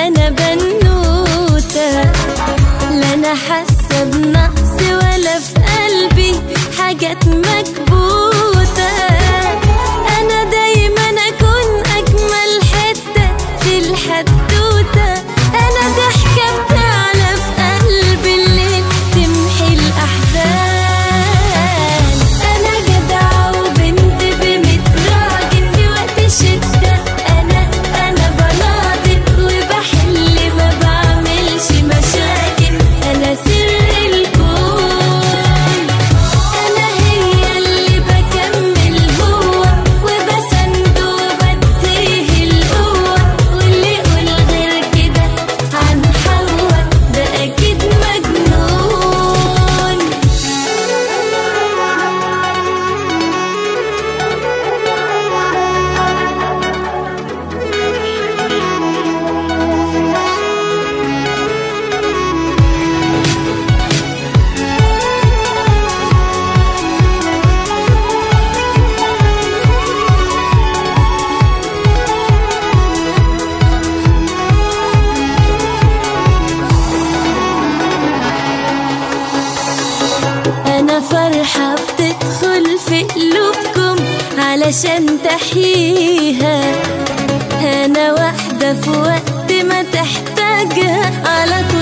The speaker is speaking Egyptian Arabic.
انا بنوتة لا انا حاسة بنقص ولا في قلبي حاجات مكبوتة انا دايما اكون اجمل حتة في الحدوتة انا ضحكة بتعلى في قلب الليل تمحي الاحزان انا جدعة وبنت بميت راجل في وقت الشدة انا انا بناضل وبحل ما بعملش مشاكل انا سر الكون انا هي اللي بكمل هو وبسند وبديه القوة واللي يقول غير كده عن حوا ده اكيد مجنون أنا فرحة بتدخل في قلوبكم علشان تحييها أنا واحدة في وقت ما تحتاجها على طول